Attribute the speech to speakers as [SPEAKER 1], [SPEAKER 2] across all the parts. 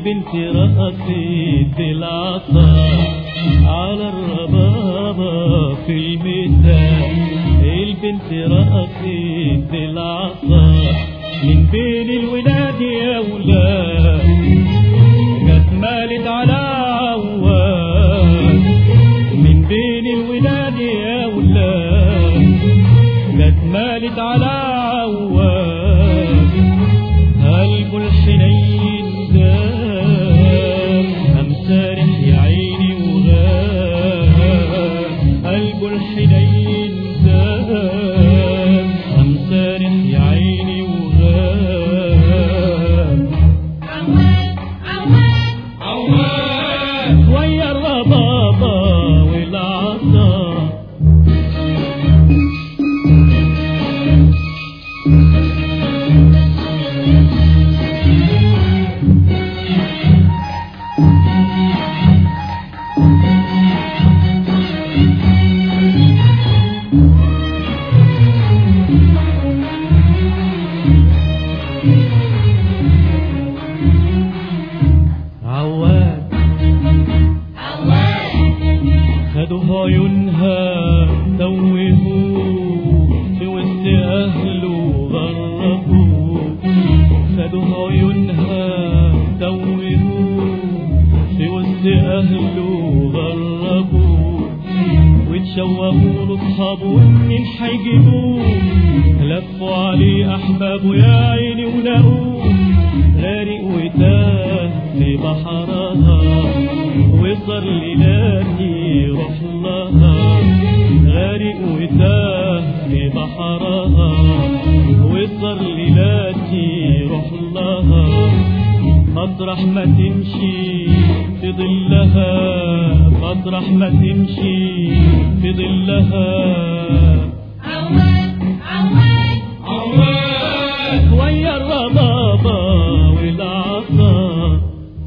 [SPEAKER 1] البنت رقصت العصا على الربابة في الميدان البنت رقصت العصا من بين الولاد يا ولاد جت مالت على عواد من بين الولاد يا ولاد جت مالت على عواد قلب الحنين دام أمسار يا عيني وغاب قلب الحنين دام أمسار يا عيني وغاب ويا الربابة والعصا عواد خدوا عيونها توهوه في وسط أهله غربوه خدوا عيونها توهوه في وسط أهله غربوه وتشوهوا له أصحابه إن حيجيبوه لفوا عليه أحبابه يا عيني ولقوه غارق وتاه في بحرها وصل ليلاتي روح لها غارق وتاه في بحرها وصل ليلاتي روح لها مطرح ما تمشي في ظلها مطرح ما تمشي في ظلها ويا الربابة والعصا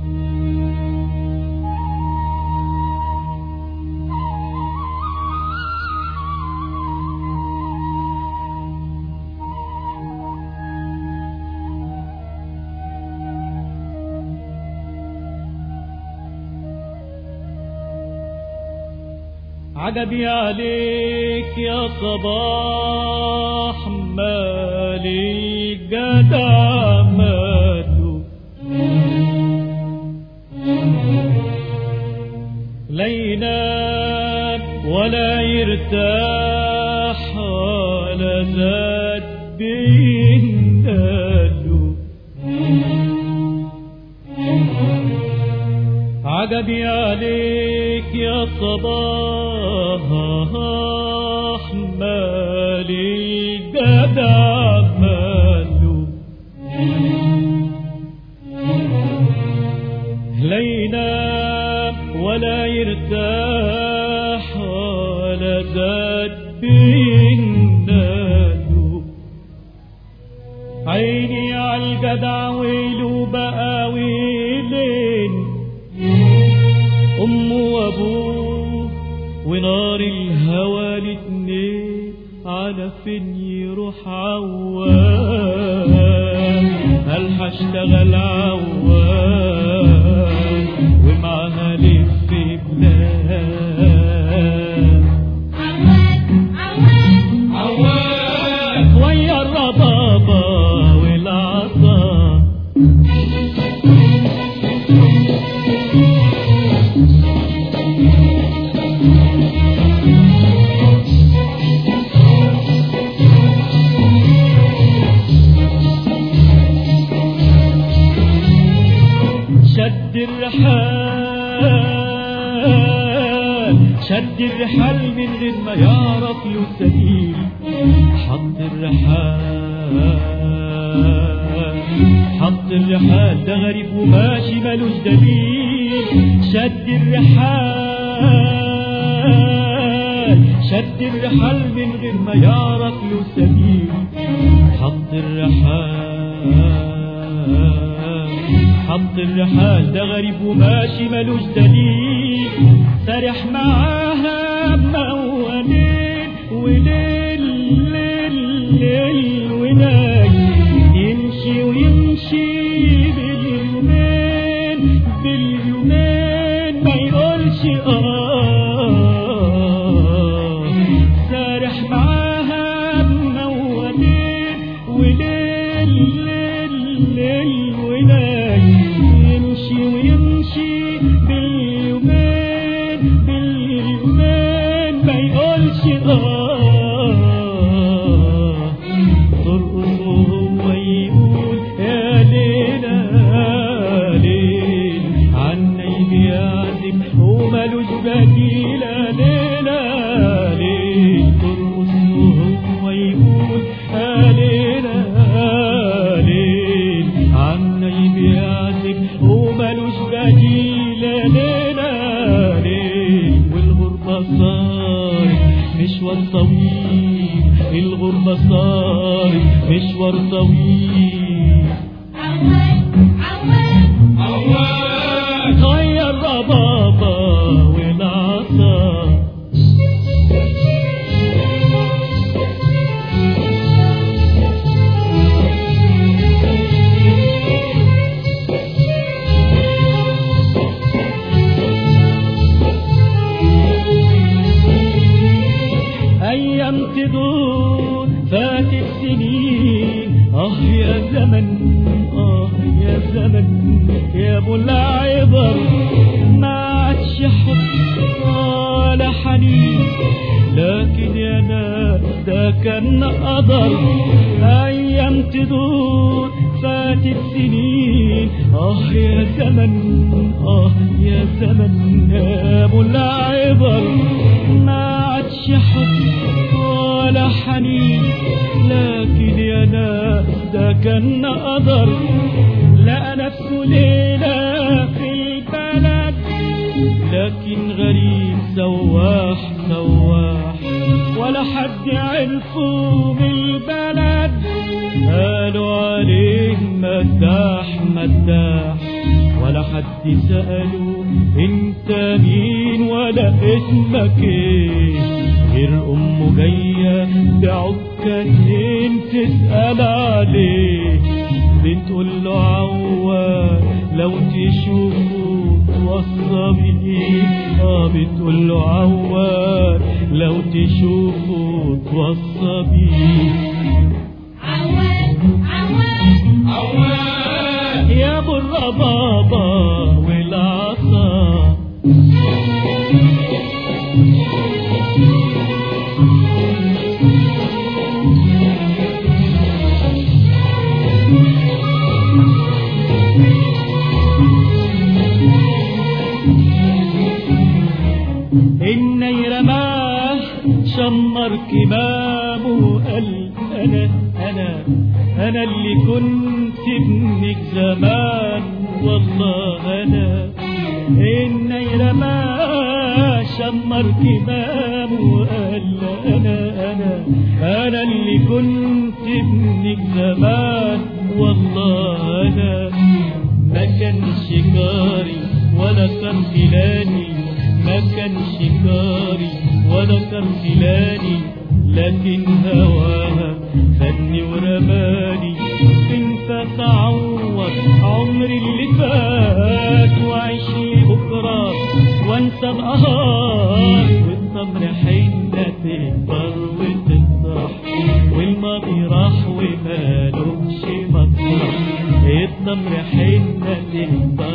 [SPEAKER 1] عجبي عليك يا صباح مالي جدع ماله لا ينام ولا يرتاح ولا زاد بيناله عجبي عليك يا صباح مالي جدع ماله لا ينام ولا يرتاح ولا زاد بيناله عيني عالجدع ويلو بقى ويلين أمه وأبوه ونار الهوى الاتنين على فين يروح عوام هل هشتغل عوام ومعها لف بلاد ويا الربابة والعصا شد الرحال شد الرحال من غير ما يعرف له سبيل حط الرحال حط الرحال ده غريب وماشي ملوش دليل شد الرحال شد الرحال من غير ما يعرف له سبيل حط الرحال حط الرحال ده غريب وماشي ملوش دليل سارح معاها بموانين وليل ليل ليل وناي يمشي ويمشي باليومين ليلة ليل والغربة صارت مشوار طويل الغربة صارت مشوار طويل غير ربابة والعصا أيام تدور فاتت سنين آه يا زمن آه يا زمن يا أبو العبر ما عادش حب ولا حنين لكن يا ناس ده كان قدر أيام تدور فاتت سنين آه يا زمن آه يا زمن يا أبو العبر ما عادش حب ولا حنين لكن يا ناس ده كان قدر لقى نفسه ليلة في البلد لكن غريب سواح سواح ولا حد عرفه من البلد قالوا عليه مداح مداح ولا حد سأله انت مين ولا اسمك ايه غير امه جاية بعكتين تسأل عليه بتقول له عواد لو تشوفه توصى بيه اه بتقول له عواد لو تشوفه توصى بيه يا ابو الربابة والعصا إني رماه شمر كمامه قال أنا أنا أنا اللي كنت ابنك زمان والله أنا إني رماه شمر كمامه قال أنا أنا أنا اللي كنت ابنك زمان والله أنا ما كانش جاري ولا كان خلاني ما كانش جاري ولا كان خلاني لكن هواها خدني ورماني انت تعوض عمري اللي فات وعيش لي بكره وانسى القهار والصبر حنة تكبر وتفرح والماضي راح ومالوش مطرح الصبر حنة تكبر